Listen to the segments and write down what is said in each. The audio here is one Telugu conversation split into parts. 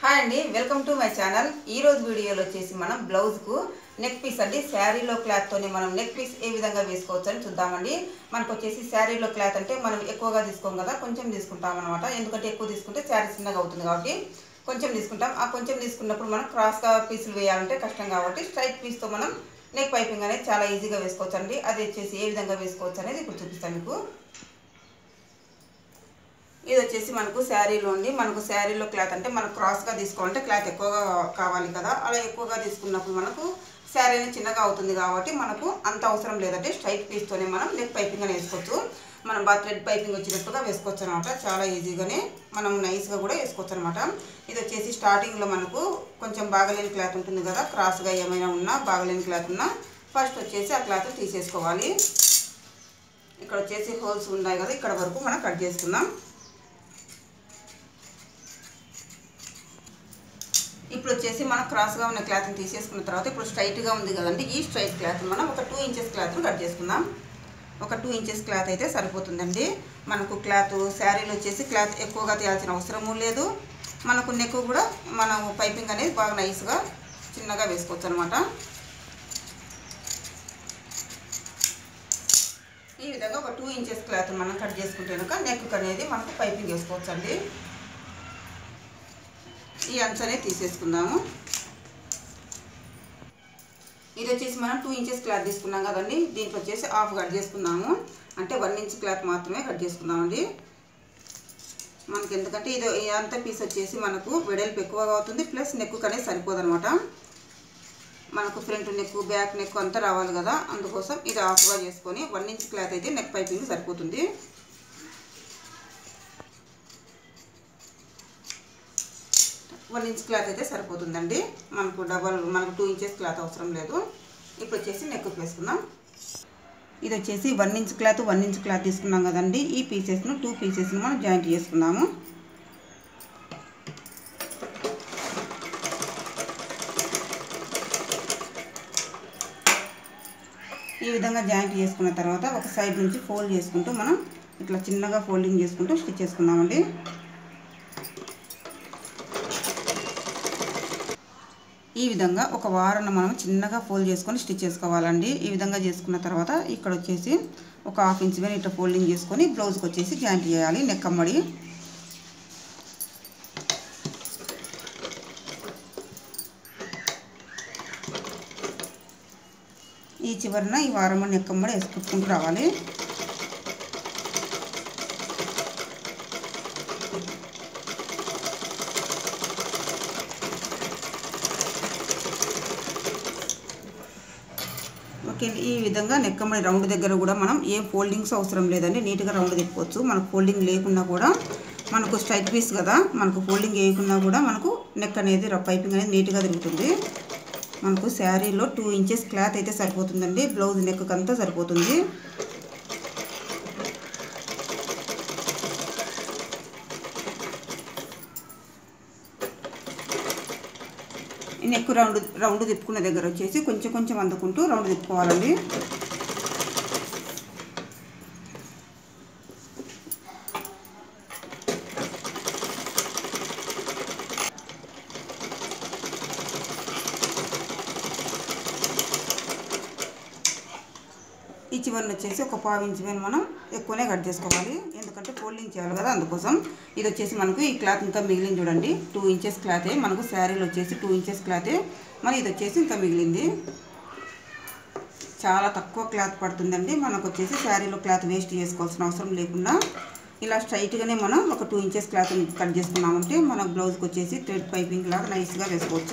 హాయ్ అండి వెల్కమ్ టు మై ఛానల్ ఈ రోజు వీడియోలో వచ్చేసి మనం బ్లౌజ్కు నెక్ పీస్ అండి శారీలో క్లాత్తోని మనం నెక్ పీస్ ఏ విధంగా వేసుకోవచ్చు అని చూద్దామండి మనకు వచ్చేసి శారీలో క్లాత్ అంటే మనం ఎక్కువగా తీసుకోం కదా కొంచెం తీసుకుంటాం అనమాట ఎందుకంటే ఎక్కువ తీసుకుంటే శారీ చిన్నగా అవుతుంది కాబట్టి కొంచెం తీసుకుంటాం ఆ కొంచెం తీసుకున్నప్పుడు మనం క్రాస్గా పీసులు వేయాలంటే కష్టం కాబట్టి స్ట్రైట్ పీస్తో మనం నెక్ పైపింగ్ అనేది చాలా ఈజీగా వేసుకోవచ్చు అండి అది వచ్చేసి ఏ విధంగా వేసుకోవచ్చు అనేది ఇప్పుడు చూపిస్తాను మీకు ఇది వచ్చేసి మనకు శారీలో ఉంది మనకు శారీలో క్లాత్ అంటే మనకు క్రాస్గా తీసుకోవాలంటే క్లాత్ ఎక్కువగా కావాలి కదా అలా ఎక్కువగా తీసుకున్నప్పుడు మనకు శారీ అనేది చిన్నగా అవుతుంది కాబట్టి మనకు అంత అవసరం లేదంటే స్ట్రైట్ పీస్తోనే మనం నెక్ పైపింగ్ అని వేసుకోవచ్చు మనం బాగా థ్రెడ్ పైపింగ్ వచ్చినట్టుగా వేసుకోవచ్చు అనమాట చాలా ఈజీగానే మనం నైస్గా కూడా వేసుకోవచ్చు అనమాట ఇది వచ్చేసి స్టార్టింగ్లో మనకు కొంచెం బాగలేని క్లాత్ ఉంటుంది కదా క్రాస్గా ఏమైనా ఉన్నా బాగలేని క్లాత్ ఉన్నా ఫస్ట్ వచ్చేసి ఆ క్లాత్ తీసేసుకోవాలి ఇక్కడ వచ్చేసి హోల్స్ ఉన్నాయి కదా ఇక్కడ వరకు మనం కట్ చేసుకుందాం ఇప్పుడు వచ్చేసి మనం క్రాస్గా ఉన్న క్లాత్ని తీసేసుకున్న తర్వాత ఇప్పుడు స్ట్రైట్గా ఉంది కదండి ఈ స్ట్రైట్ క్లాత్ మనం ఒక టూ ఇంచెస్ క్లాత్ని కట్ చేసుకుందాం ఒక టూ ఇంచెస్ క్లాత్ అయితే సరిపోతుందండి మనకు క్లాత్ శారీలో వచ్చేసి క్లాత్ ఎక్కువగా తీయాల్సిన అవసరము లేదు మనకు నెక్ కూడా మనం పైపింగ్ అనేది బాగా నైస్గా చిన్నగా వేసుకోవచ్చు అనమాట ఈ విధంగా ఒక టూ ఇంచెస్ క్లాత్ మనం కట్ చేసుకుంటే కనుక నెక్ అనేది మనకు పైపింగ్ వేసుకోవచ్చు అండి ఈ అంచు అనేది తీసేసుకుందాము ఇది వచ్చేసి మనం టూ ఇంచెస్ క్లాత్ తీసుకున్నాం కదండి దీంట్లో వచ్చేసి హాఫ్ కట్ చేసుకుందాము అంటే వన్ ఇంచ్ క్లాత్ మాత్రమే కట్ చేసుకుందామండి మనకి ఎందుకంటే ఇది అంత పీస్ వచ్చేసి మనకు వెడల్పు ఎక్కువగా అవుతుంది ప్లస్ నెక్ అనేది సరిపోదు అనమాట మనకు ఫ్రంట్ నెక్ బ్యాక్ నెక్ అంతా రావాలి కదా అందుకోసం ఇది హాఫ్గా చేసుకొని వన్ ఇంచ్ క్లాత్ అయితే నెక్ పైపింగ్ సరిపోతుంది వన్ ఇంచ్ క్లాత్ అయితే సరిపోతుందండి మనకు డబల్ మనకు టూ ఇంచెస్ క్లాత్ అవసరం లేదు ఇప్పుడు వచ్చేసి నెక్ వేసుకుందాం ఇది వచ్చేసి one inch cloth one inch cloth తీసుకున్నాం కదండి ఈ పీసెస్ను టూ పీసెస్ను మనం జాయింట్ చేసుకుందాము ఈ విధంగా జాయింట్ చేసుకున్న తర్వాత ఒక సైడ్ నుంచి ఫోల్డ్ చేసుకుంటూ మనం ఇట్లా చిన్నగా ఫోల్డింగ్ చేసుకుంటూ స్టిచ్ చేసుకుందామండి ఈ విధంగా ఒక వారం మనం చిన్నగా ఫోల్డ్ చేసుకొని స్టిచ్ చేసుకోవాలండి ఈ విధంగా చేసుకున్న తర్వాత ఇక్కడ వచ్చేసి ఒక హాఫ్ ఇంచ్ మీద ఇట్లా ఫోల్డింగ్ చేసుకొని బ్లౌజ్కి వచ్చేసి జాయింట్ చేయాలి నెక్ అమ్మడి ఈ చివరిన ఈ వారం నెక్ అమ్మడి వేసుకుంటూ రావాలి ఓకే ఈ విధంగా నెక్కమడి రౌండ్ దగ్గర కూడా మనం ఏ ఫోల్డింగ్స్ అవసరం లేదండి నీట్గా రౌండ్ తిప్పుకోవచ్చు మనకు ఫోల్డింగ్ లేకున్నా కూడా మనకు స్ట్రైట్ పీస్ కదా మనకు ఫోల్డింగ్ వేయకున్నా కూడా మనకు నెక్ అనేది పైపింగ్ అనేది నీట్గా తిరుగుతుంది మనకు శారీలో టూ ఇంచెస్ క్లాత్ అయితే సరిపోతుందండి బ్లౌజ్ నెక్ అంతా సరిపోతుంది నెక్ రౌండ్ రౌండ్ తిప్పుకున్న దగ్గర వచ్చేసి కొంచెం కొంచెం అందుకుంటూ రౌండ్ తిప్పుకోవాలండి ఈ చివరిని వచ్చేసి ఒక పావు ఇంచు మీద మనం ఎక్కువనే కట్ చేసుకోవాలి ఎందుకంటే ఫోల్డింగ్ చేయాలి కదా అందుకోసం ఇది వచ్చేసి మనకు ఈ క్లాత్ ఇంకా మిగిలింది చూడండి టూ ఇంచెస్ క్లాతే మనకు శారీలో వచ్చేసి టూ ఇంచెస్ క్లాతే మరి ఇది వచ్చేసి ఇంకా మిగిలింది చాలా తక్కువ క్లాత్ పడుతుందండి మనకు వచ్చేసి శారీలో క్లాత్ వేస్ట్ చేసుకోవాల్సిన అవసరం లేకుండా ఇలా స్ట్రైట్గానే మనం ఒక టూ ఇంచెస్ క్లాత్ కట్ చేసుకున్నామంటే మన బ్లౌజ్కి వచ్చేసి థ్రెడ్ పైపింగ్ లాగా నైస్గా వేసుకోవచ్చు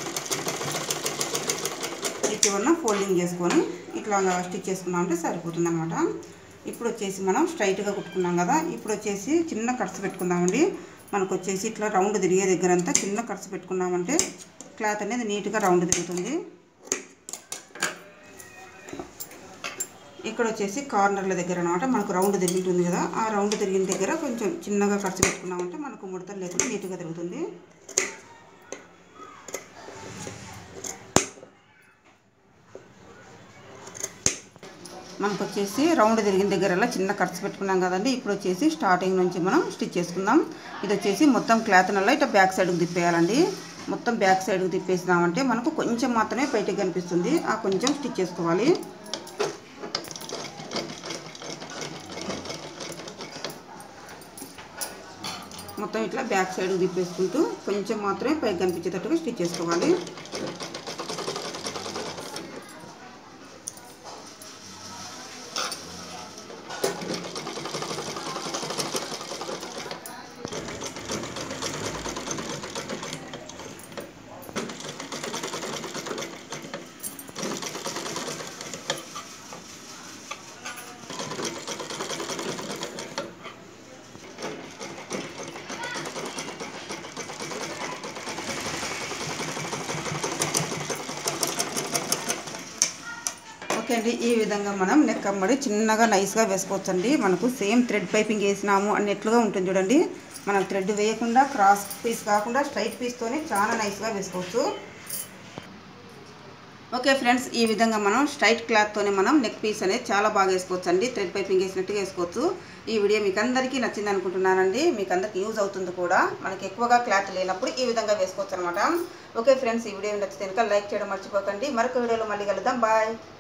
ఈ చివరన ఫోల్డింగ్ చేసుకొని ఇట్లా స్టిచ్ చేసుకున్నామంటే సరిపోతుంది అనమాట ఇప్పుడు వచ్చేసి మనం స్ట్రైట్గా కుట్టుకున్నాం కదా ఇప్పుడు వచ్చేసి చిన్న కట్స్ పెట్టుకుందామండి మనకు వచ్చేసి ఇట్లా రౌండ్ తిరిగే దగ్గర అంతా చిన్న కట్స్ పెట్టుకున్నామంటే క్లాత్ అనేది నీట్గా రౌండ్ తిరుగుతుంది ఇక్కడ వచ్చేసి కార్నర్ల దగ్గర అనమాట మనకు రౌండ్ తిరుగుతుంది కదా ఆ రౌండ్ తిరిగిన దగ్గర కొంచెం చిన్నగా ఖర్చు పెట్టుకున్నామంటే మనకు ముడతలు లేకుండా నీట్గా తిరుగుతుంది మనకు వచ్చేసి రౌండ్ తిరిగిన దగ్గర చిన్న ఖర్చు పెట్టుకున్నాం కదండి ఇప్పుడు వచ్చేసి స్టార్టింగ్ నుంచి మనం స్టిచ్ చేసుకుందాం ఇది వచ్చేసి మొత్తం క్లాత్ నల్ల ఇట్లా బ్యాక్ సైడ్కి తిప్పేయాలండి మొత్తం బ్యాక్ సైడ్కి తిప్పేసినామంటే మనకు కొంచెం మాత్రమే బయటకు కనిపిస్తుంది ఆ కొంచెం స్టిచ్ చేసుకోవాలి మొత్తం ఇట్లా బ్యాక్ సైడ్ తిప్పేసుకుంటూ కొంచెం మాత్రమే పైకి కనిపించేటట్టుగా స్టిచ్ చేసుకోవాలి ఓకే అండి ఈ విధంగా మనం నెక్ అమ్మడి చిన్నగా నైస్గా వేసుకోవచ్చండి మనకు సేమ్ థ్రెడ్ పైపింగ్ వేసినాము అన్నట్లుగా ఉంటుంది చూడండి మనం థ్రెడ్ వేయకుండా క్రాస్ పీస్ కాకుండా స్ట్రైట్ పీస్తోనే చాలా నైస్గా వేసుకోవచ్చు ఓకే ఫ్రెండ్స్ ఈ విధంగా మనం స్ట్రైట్ క్లాత్తోనే మనం నెక్ పీస్ అనేది చాలా బాగా వేసుకోవచ్చు అండి థ్రెడ్ పైపింగ్ వేసినట్టుగా వేసుకోవచ్చు ఈ వీడియో మీకు అందరికీ నచ్చింది అనుకుంటున్నానండి మీకు అందరికీ యూజ్ అవుతుంది కూడా మనకి ఎక్కువగా క్లాత్ లేనప్పుడు ఈ విధంగా వేసుకోవచ్చు అనమాట ఓకే ఫ్రెండ్స్ ఈ వీడియో నచ్చితే కనుక లైక్ చేయడం మర్చిపోకండి మరొక వీడియోలో మళ్ళీ కలుద్దాం బాయ్